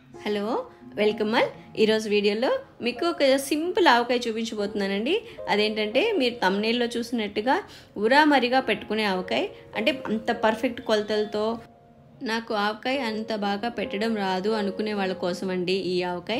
hello welcome all ఈరోజు వీడియోలో మీకు ఒక సింపుల్ ఆవకాయ చూపించబోతున్నానండి అదేంటంటే మీరు తమ్నేల్లో చూసినట్టుగా ఉరామరిగా పెట్టుకునే ఆవకాయ అంటే అంత పర్ఫెక్ట్ కొలతలతో నాకు ఆవకాయ అంత బాగా పెట్టడం రాదు అనుకునే వాళ్ళ కోసం అండి ఈ ఆవకాయ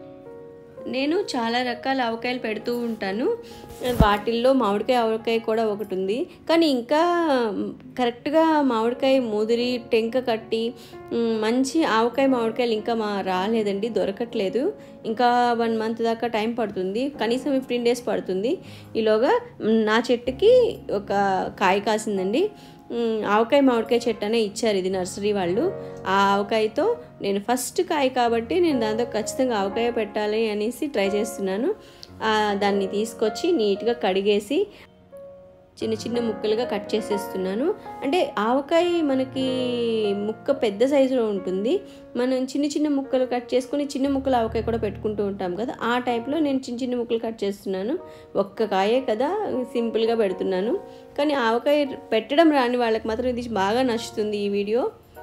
నేను చాలా రకాల ఆవకాయలు పెడుతూ ఉంటాను వాటిల్లో మామిడికాయ ఆవకాయ కూడా ఒకటి ఉంది కానీ ఇంకా కరెక్ట్గా మామిడికాయ ముదిరి టెంక కట్టి మ్, మంచి ఆవకాయ మామిడికాయలు ఇంకా మా రాలేదండి దొరకట్లేదు ఇంకా వన్ మంత్ దాకా టైం పడుతుంది కనీసం ఫిఫ్టీన్ డేస్ పడుతుంది ఈలోగా మ్, నా చెట్టుకి ఒక కాయ కాసిందండి మ్, ఆవకాయ మామిడికాయ చెట్టు అనే ఇచ్చారు ఇది నర్సరీ వాళ్ళు ఆ ఆవకాయతో నేను ఫస్ట్ కాయ కాబట్టి నేను దాంతో ఖచ్చితంగా ఆవకాయ పెట్టాలి అనేసి ట్రై చేస్తున్నాను ఆ, దాన్ని తీసుకొచ్చి నీట్గా కడిగేసి చిన్న చిన్న ముక్కలుగా కట్ చేసేస్తున్నాను అంటే ఆవకాయ మనకి ముక్క పెద్ద సైజులో ఉంటుంది మనం చిన్న చిన్న ముక్కలు కట్ చేసుకుని చిన్న ముక్కలు ఆవకాయ కూడా పెట్టుకుంటూ ఉంటాం కదా ఆ టైప్లో నేను చిన్న చిన్న ముక్కలు కట్ చేస్తున్నాను ఒక్క కాయే కదా సింపుల్గా పెడుతున్నాను కానీ ఆవకాయ పెట్టడం రాని వాళ్ళకి మాత్రం ఇది బాగా నచ్చుతుంది ఈ వీడియో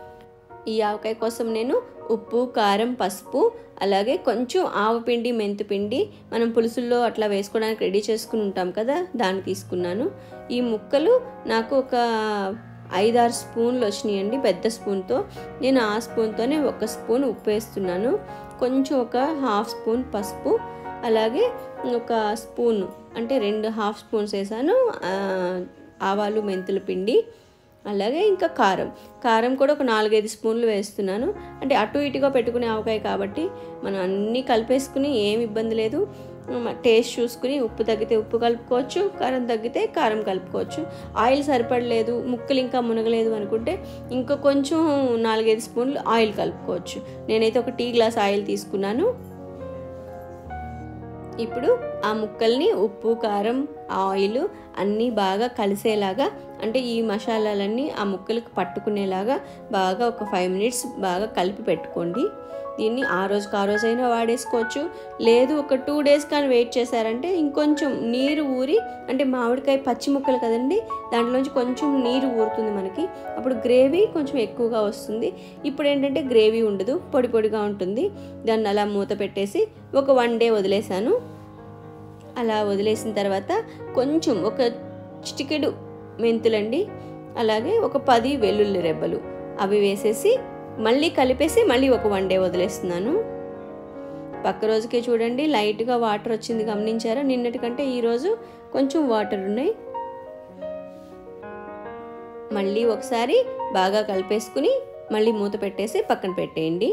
ఈ ఆవకాయ కోసం నేను ఉప్పు కారం పసుపు అలాగే కొంచెం ఆవపిండి మెంతిపిండి మనం పులుసుల్లో అట్లా వేసుకోవడానికి రెడీ చేసుకుని ఉంటాం కదా దాన్ని తీసుకున్నాను ఈ ముక్కలు నాకు ఒక ఐదారు స్పూన్లు వచ్చినాయండి పెద్ద స్పూన్తో నేను ఆ స్పూన్తోనే ఒక స్పూన్ ఉప్పు వేస్తున్నాను కొంచెం ఒక హాఫ్ స్పూన్ పసుపు అలాగే ఒక స్పూన్ అంటే రెండు హాఫ్ స్పూన్స్ వేసాను ఆ, ఆవాలు మెంతుల పిండి అలాగే ఇంకా కారం కారం కూడా ఒక నాలుగైదు స్పూన్లు వేస్తున్నాను అంటే అటు ఇటుగా పెట్టుకునే ఆవకాయ కాబట్టి మనం అన్నీ కలిపేసుకుని ఏం ఇబ్బంది లేదు టేస్ట్ చూసుకుని ఉప్పు తగ్గితే ఉప్పు కలుపుకోవచ్చు కారం తగ్గితే కారం కలుపుకోవచ్చు ఆయిల్ సరిపడలేదు ముక్కలు ఇంకా మునగలేదు అనుకుంటే ఇంకా కొంచెం నాలుగైదు స్పూన్లు ఆయిల్ కలుపుకోవచ్చు నేనైతే ఒక టీ గ్లాస్ ఆయిల్ తీసుకున్నాను ఇప్పుడు ఆ ముక్కల్ని ఉప్పు కారం ఆయిల్ అన్నీ బాగా కలిసేలాగా అంటే ఈ మసాలాలన్నీ ఆ ముక్కలకు పట్టుకునేలాగా బాగా ఒక ఫైవ్ మినిట్స్ బాగా కలిపి పెట్టుకోండి దీన్ని ఆ రోజుకి ఆ రోజైనా వాడేసుకోవచ్చు లేదు ఒక టూ డేస్ కానీ వెయిట్ చేశారంటే ఇంకొంచెం నీరు ఊరి అంటే మామిడికాయ పచ్చి ముక్కలు కదండి దాంట్లోంచి కొంచెం నీరు ఊరుతుంది మనకి అప్పుడు గ్రేవీ కొంచెం ఎక్కువగా వస్తుంది ఇప్పుడు ఏంటంటే గ్రేవీ ఉండదు పొడి పొడిగా ఉంటుంది దాన్ని అలా మూత పెట్టేసి ఒక వన్ డే వదిలేసాను అలా వదిలేసిన తర్వాత కొంచెం ఒక చిటికెడు మెంతులండి అలాగే ఒక పది వెల్లుల్లి రెబ్బలు అవి వేసేసి మళ్ళీ కలిపేసి మళ్ళీ ఒక వన్ డే వదిలేస్తున్నాను పక్క రోజుకే చూడండి లైట్గా వాటర్ వచ్చింది గమనించారా నిన్నటికంటే ఈరోజు కొంచెం వాటర్ ఉన్నాయి మళ్ళీ ఒకసారి బాగా కలిపేసుకుని మళ్ళీ మూత పెట్టేసి పక్కన పెట్టేయండి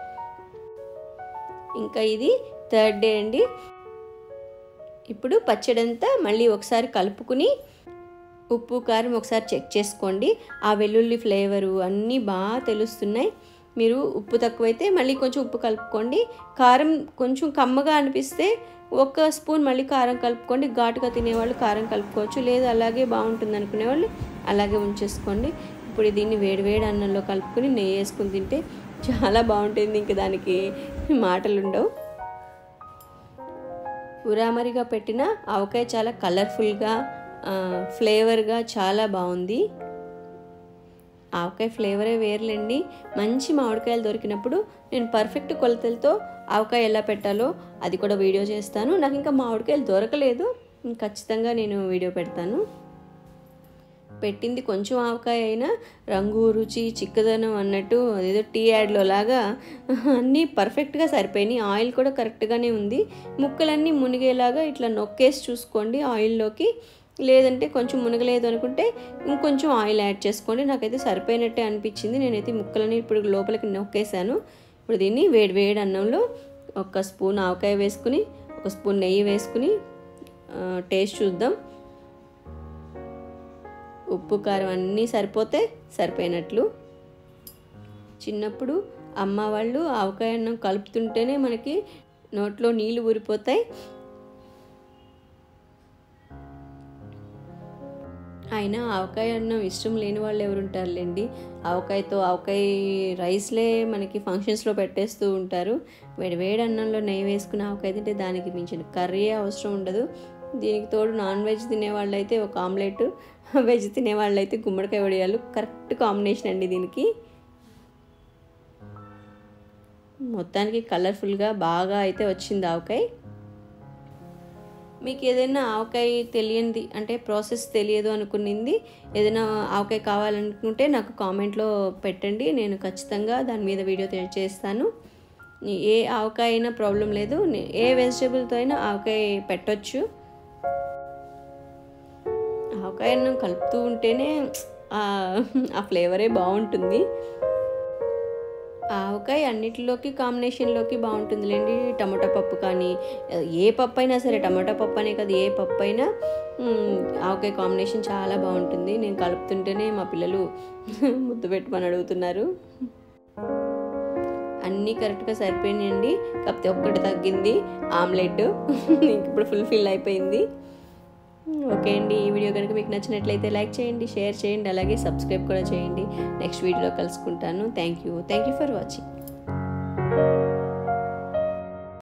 ఇంకా ఇది థర్డ్ డే అండి ఇప్పుడు పచ్చడంతా మళ్ళీ ఒకసారి కలుపుకుని ఉప్పు కారం ఒకసారి చెక్ చేసుకోండి ఆ వెల్లుల్లి ఫ్లేవరు అన్నీ బాగా తెలుస్తున్నాయి మీరు ఉప్పు తక్కువైతే మళ్ళీ కొంచెం ఉప్పు కలుపుకోండి కారం కొంచెం కమ్మగా అనిపిస్తే ఒక స్పూన్ మళ్ళీ కారం కలుపుకోండి ఘాటుగా తినేవాళ్ళు కారం కలుపుకోవచ్చు లేదు అలాగే బాగుంటుంది అనుకునేవాళ్ళు అలాగే ఉంచేసుకోండి ఇప్పుడు దీన్ని వేడి వేడి అన్నంలో కలుపుకొని నెయ్యి వేసుకుని తింటే చాలా బాగుంటుంది ఇంక దానికి మాటలు ఉండవు ఉరామరిగా పెట్టిన ఆవకాయ చాలా కలర్ఫుల్గా ఫ్లేవర్గా చాలా బాగుంది ఆవకాయ ఫ్లేవరే వేర్లేండి మంచి మామిడికాయలు దొరికినప్పుడు నేను పర్ఫెక్ట్ కొలతలతో ఆవకాయ ఎలా పెట్టాలో అది కూడా వీడియో చేస్తాను నాకు ఇంకా మామిడికాయలు దొరకలేదు ఖచ్చితంగా నేను వీడియో పెడతాను పెట్టింది కొంచెం ఆవకాయ అయినా రంగు రుచి చిక్కదనం అన్నట్టు అదేదో టీ యాడ్లో లాగా అన్నీ పర్ఫెక్ట్గా సరిపోయినాయి ఆయిల్ కూడా కరెక్ట్గానే ఉంది ముక్కలన్నీ మునిగేలాగా ఇట్లా నొక్కేసి చూసుకోండి ఆయిల్లోకి లేదంటే కొంచెం మునగలేదు అనుకుంటే ఇంకొంచెం ఆయిల్ యాడ్ చేసుకోండి నాకైతే సరిపోయినట్టే అనిపించింది నేనైతే ముక్కలని ఇప్పుడు లోపలికి నొక్కేసాను ఇప్పుడు దీన్ని వేడి వేడి అన్నంలో ఒక స్పూన్ ఆవకాయ వేసుకుని ఒక స్పూన్ నెయ్యి వేసుకుని టేస్ట్ చూద్దాం ఉప్పు కారం అన్నీ సరిపోతే సరిపోయినట్లు చిన్నప్పుడు అమ్మ వాళ్ళు ఆవకాయ అన్నం కలుపుతుంటేనే మనకి నోట్లో నీళ్ళు ఊరిపోతాయి అయినా ఆవకాయ అన్నం ఇష్టం లేని వాళ్ళు ఎవరు ఉంటారులేండి ఆవకాయతో ఆవకాయ రైస్లే మనకి ఫంక్షన్స్లో పెట్టేస్తూ ఉంటారు వేడి వేడి అన్నంలో నెయ్యి వేసుకుని ఆవకాయ తింటే దానికి మించిన కర్రీ అవసరం ఉండదు దీనికి తోడు నాన్ వెజ్ తినే వాళ్ళైతే ఒక ఆమ్లెట్ వెజ్ తినే వాళ్ళైతే గుమ్మడికాయ వడియాలు కరెక్ట్ కాంబినేషన్ అండి దీనికి మొత్తానికి కలర్ఫుల్గా బాగా అయితే వచ్చింది ఆవకాయ మీకు ఏదైనా ఆవకాయ తెలియంది అంటే ప్రాసెస్ తెలియదు అనుకునింది ఏదైనా ఆవకాయ కావాలనుకుంటే నాకు కామెంట్లో పెట్టండి నేను ఖచ్చితంగా దాని మీద వీడియో చేస్తాను ఏ ఆవకాయ అయినా ప్రాబ్లం లేదు ఏ వెజిటేబుల్తో అయినా ఆవకాయ పెట్టొచ్చు ఆవకాయను కలుపుతూ ఉంటేనే ఆ ఫ్లేవరే బాగుంటుంది ఆవకాయ అన్నిటిలోకి కాంబినేషన్లోకి బాగుంటుందిలేండి టమాటా పప్పు కానీ ఏ పప్పు అయినా సరే టమాటా పప్పు అనే కదా ఏ పప్పు అయినా ఆవకాయ కాంబినేషన్ చాలా బాగుంటుంది నేను కలుపుతుంటేనే మా పిల్లలు ముద్దు పెట్టమని అడుగుతున్నారు అన్నీ కరెక్ట్గా సరిపోయినాయండి కాకపోతే ఒక్కటి తగ్గింది ఆమ్లెట్ ఇప్పుడు ఫుల్ఫిల్ అయిపోయింది ఓకే అండి ఈ వీడియో కనుక మీకు నచ్చినట్లయితే లైక్ చేయండి షేర్ చేయండి అలాగే సబ్స్క్రైబ్ కూడా చేయండి నెక్స్ట్ వీడియోలో కలుసుకుంటాను thank you thank you for watching